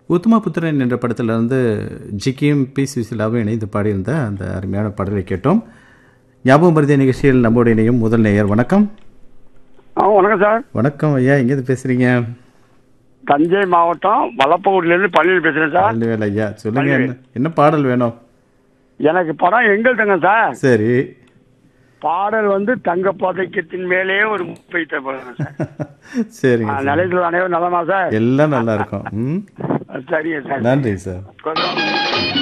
உத்தம புத்திரன் என்ற படத்திலிருந்து ஜிக்கியும் பி சுசிலாவும் இணைந்து பாடியிருந்த அந்த அருமையான பாடலை கேட்டோம் ஞாபகம் மருதிய நிகழ்ச்சியில் நம்மோடு இணையும் முதல் நேயர் வணக்கம் ஆ வணக்கம் சார் வணக்கம் ஐயா எங்கேருந்து பேசுறீங்க தஞ்சை மாவட்டம் வளப்பகுடியிலேருந்து பழனியில் பேசுகிறேன் சார் பழனிவேல் ஐயா சொல்லுங்க என்ன என்ன பாடல் வேணும் எனக்கு படம் எங்கள் தங்க சார் சரி பாடல் வந்து தங்க பதக்கத்தின் மேலே ஒரு முப்பை படம் சார் சரிங்க ஆ, சார். நிலையத்தில் அனைவரும் நலமா சார் எல்லாம் நல்லா இருக்கும் ம் சரிங்க சார் நன்றி சார் கொஞ்சம்